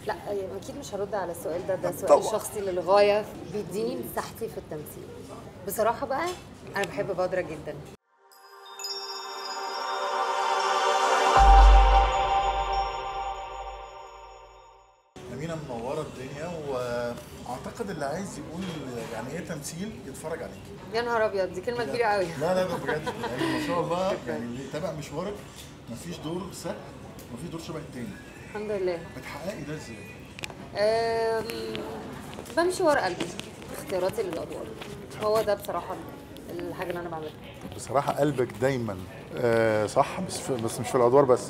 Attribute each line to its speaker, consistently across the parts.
Speaker 1: لا يعني اكيد مش هرد على السؤال ده ده سؤال
Speaker 2: طبعا.
Speaker 1: شخصي للغايه بيديني مساحتي في التمثيل بصراحه بقى انا بحب بدرة جدا
Speaker 2: أمينة منورة الدنيا وأعتقد اللي عايز يقول يعني إيه تمثيل يتفرج عليك
Speaker 1: يا نهار ابيض دي كلمه كبيره قوي
Speaker 2: لا لا ده بجد يعني ما شاء الله يعني اللي يتابع مشوارك مفيش دور سهل مفيش دور شبه التاني
Speaker 1: الحمد لله
Speaker 2: بتحققي ده ازاي؟
Speaker 1: أم، بمشي ورا قلبي اختياراتي للادوار هو ده بصراحه الحاجه اللي انا بعملها
Speaker 2: بصراحة قلبك دايما آه صح بس في بس مش في الأدوار بس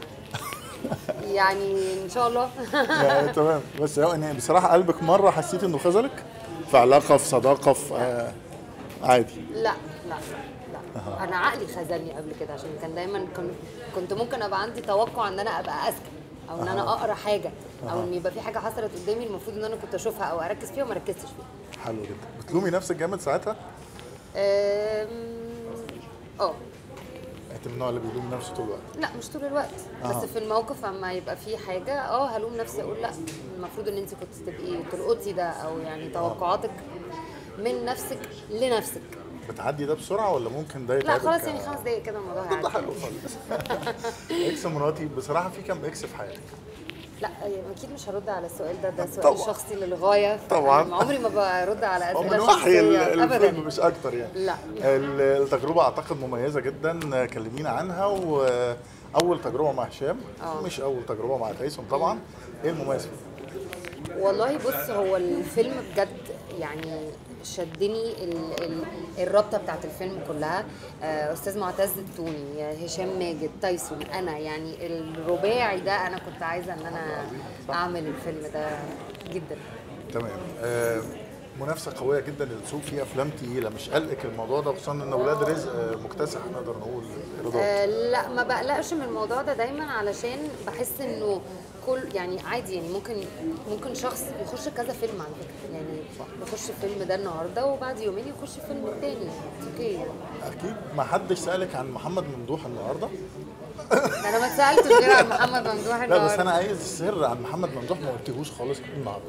Speaker 1: يعني ان شاء الله
Speaker 2: يعني تمام بس هو إن بصراحة قلبك مرة حسيت إنه خذلك في علاقة في صداقة في آه عادي
Speaker 1: لا لا لا انا عقلي خذلني قبل كده عشان كان دايما كنت كنت ممكن ابقى عندي توقع ان انا ابقى اذكى او ان انا اقرا حاجه او ان يبقى في حاجه حصلت قدامي المفروض ان انا كنت اشوفها او اركز فيها وما ركزتش فيها
Speaker 2: حلو جدا بتلومي نفسك جامد ساعتها؟
Speaker 1: أم، اه
Speaker 2: أنت من النوع اللي بيلوم نفسه طول الوقت
Speaker 1: لا مش طول الوقت بس في الموقف اما يبقى في حاجه اه هلوم نفسي اقول لا المفروض ان انت كنت تبقي تلقطي ده او يعني توقعاتك من نفسك لنفسك
Speaker 2: بتعدي ده بسرعة ولا ممكن ده
Speaker 1: لا
Speaker 2: يتعبك
Speaker 1: خلاص يعني خمس دقايق كده الموضوع
Speaker 2: ده
Speaker 1: هيعدي
Speaker 2: حلو خالص اكس مراتي بصراحة في كام اكس في حياتك؟
Speaker 1: لا يعني اكيد مش هرد على السؤال ده ده سؤال
Speaker 2: طبعا.
Speaker 1: شخصي للغايه
Speaker 2: طبعا.
Speaker 1: أنا عمري ما برد على
Speaker 2: هو
Speaker 1: اسئله
Speaker 2: من وحي
Speaker 1: شخصيه
Speaker 2: ال- الفيلم
Speaker 1: ابدا
Speaker 2: مش اكتر يعني
Speaker 1: لا.
Speaker 2: ال- التجربة اعتقد مميزة جدا كلمينا عنها واول تجربة مع هشام
Speaker 1: آه.
Speaker 2: مش اول تجربة مع تايسون طبعا ايه المميز فيه؟
Speaker 1: والله بص هو الفيلم بجد يعني شدني ال ال الرابطه بتاعت الفيلم كلها آه، استاذ معتز التوني هشام ماجد تايسون انا يعني الرباعي ده انا كنت عايزه ان انا اعمل الفيلم ده جدا
Speaker 2: تمام آه، منافسة قوية جدا للسوق في افلام تقيلة مش قلقك الموضوع ده خصوصا ان ولاد رزق آه، مكتسح نقدر نقول ايرادات
Speaker 1: آه لا ما بقلقش من الموضوع ده دايما علشان بحس انه كل يعني عادي يعني ممكن ممكن شخص يخش كذا فيلم على فكره يعني يخش فيلم ده النهارده وبعد يومين يخش فيلم التاني اوكي يعني
Speaker 2: اكيد ما حدش سالك عن محمد ممدوح النهارده
Speaker 1: ده انا ما اتسالتش غير عن محمد ممدوح
Speaker 2: لا بس
Speaker 1: النهارده
Speaker 2: انا عايز السر عن محمد ممدوح ما قلتهوش خالص النهارده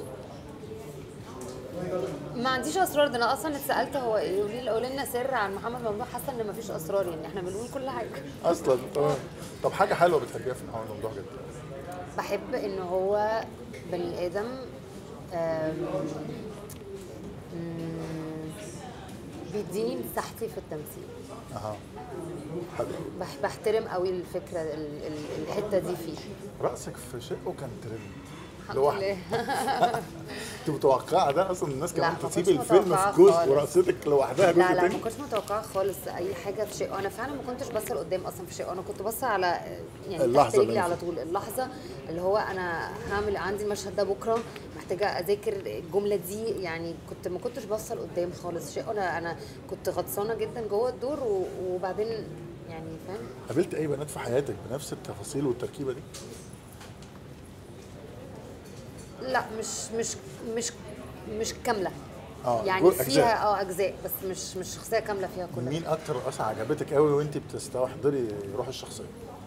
Speaker 1: ما عنديش اسرار ده انا اصلا اتسالت هو ايه قولي لي قولي لنا سر عن محمد ممدوح حاسه ان مفيش اسرار يعني احنا بنقول كل حاجه
Speaker 2: اصلا تمام طب حاجه حلوه بتحبيها في محمد ممدوح جدا
Speaker 1: بحب ان هو بني ادم آم، مم، بيديني مساحتي في التمثيل
Speaker 2: اها حلو
Speaker 1: بح- بحترم قوي الفكره ال- ال- الحته دي فيه
Speaker 2: راسك في شقه كان ترند
Speaker 1: الحمد
Speaker 2: لوحده
Speaker 1: لله
Speaker 2: انت متوقعه ده اصلا الناس
Speaker 1: لا،
Speaker 2: كمان
Speaker 1: ما
Speaker 2: تسيب
Speaker 1: كنتش
Speaker 2: الفيلم في
Speaker 1: متوقعة
Speaker 2: جزء
Speaker 1: خالص.
Speaker 2: ورقصتك لوحدها جزء
Speaker 1: لا لا
Speaker 2: تاني
Speaker 1: ما كنتش متوقعه خالص اي حاجه في شيء انا فعلا ما كنتش باصه لقدام اصلا في شيء انا كنت باصه على يعني
Speaker 2: اللحظة
Speaker 1: تحت رجلي
Speaker 2: اللي
Speaker 1: على طول اللحظه اللي هو انا هعمل عندي المشهد ده بكره محتاجه اذاكر الجمله دي يعني كنت ما كنتش باصه لقدام خالص شيء انا انا كنت غطسانه جدا جوه الدور و- وبعدين يعني فاهم
Speaker 2: قابلت اي بنات في حياتك بنفس التفاصيل والتركيبه دي
Speaker 1: لا مش مش مش مش كامله
Speaker 2: آه،
Speaker 1: يعني
Speaker 2: جزء-
Speaker 1: فيها
Speaker 2: أجزاء.
Speaker 1: اه اجزاء بس مش مش شخصيه كامله فيها كلها
Speaker 2: مين اكتر رقصه عجبتك قوي وانت بتستحضري روح الشخصيه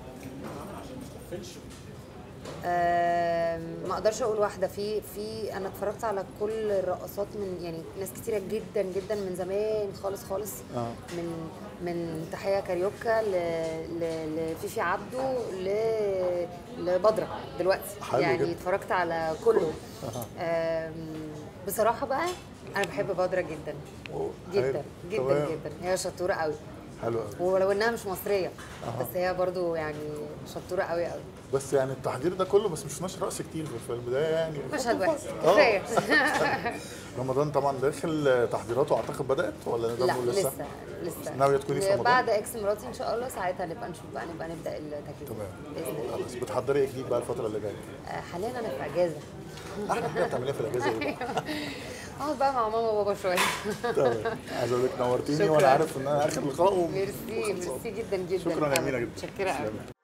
Speaker 1: آم، ما اقدرش اقول واحده في في انا اتفرجت على كل الرقصات من يعني ناس كتيره جدا جدا من زمان خالص خالص
Speaker 2: آه.
Speaker 1: من من تحيه كاريوكا ل... ل... لفيفي عبده ل... لبدره دلوقتي
Speaker 2: حلو
Speaker 1: يعني
Speaker 2: جدا.
Speaker 1: اتفرجت على كله آم، بصراحه بقى انا بحب بدره جدا
Speaker 2: أوه،
Speaker 1: جدا
Speaker 2: حلو.
Speaker 1: جدا
Speaker 2: تمام.
Speaker 1: جدا هي شطوره قوي
Speaker 2: حلو قوي
Speaker 1: ولو انها مش مصريه بس هي برضو يعني شطوره قوي قوي
Speaker 2: بس يعني التحضير ده كله بس مش شفناش رقص كتير في الفيلم ده يعني
Speaker 1: مشهد واحد
Speaker 2: آه.
Speaker 1: كفايه
Speaker 2: رمضان طبعا داخل تحضيراته اعتقد بدات ولا نقدر
Speaker 1: لا
Speaker 2: نقول
Speaker 1: لسه
Speaker 2: لسه
Speaker 1: لسه
Speaker 2: ناوية تكوني في رمضان؟
Speaker 1: بعد اكس مراتي ان شاء الله ساعتها نبقى نشوف بقى نبقى نبدا التكليف
Speaker 2: تمام
Speaker 1: باذن الله
Speaker 2: خلاص بتحضري ايه جديد بقى الفتره اللي جايه
Speaker 1: آه، حاليا انا في اجازه
Speaker 2: احلى حاجه بتعمليها في الاجازه ايه
Speaker 1: اقعد بقى مع ماما وبابا شويه
Speaker 2: تمام عايز اقول لك نورتيني
Speaker 1: شكراً.
Speaker 2: وانا عارف ان انا اخر لقاء و-
Speaker 1: ميرسي ميرسي جدا جدا
Speaker 2: شكرا يا امينه جدا
Speaker 1: متشكره قوي
Speaker 2: تسلمي.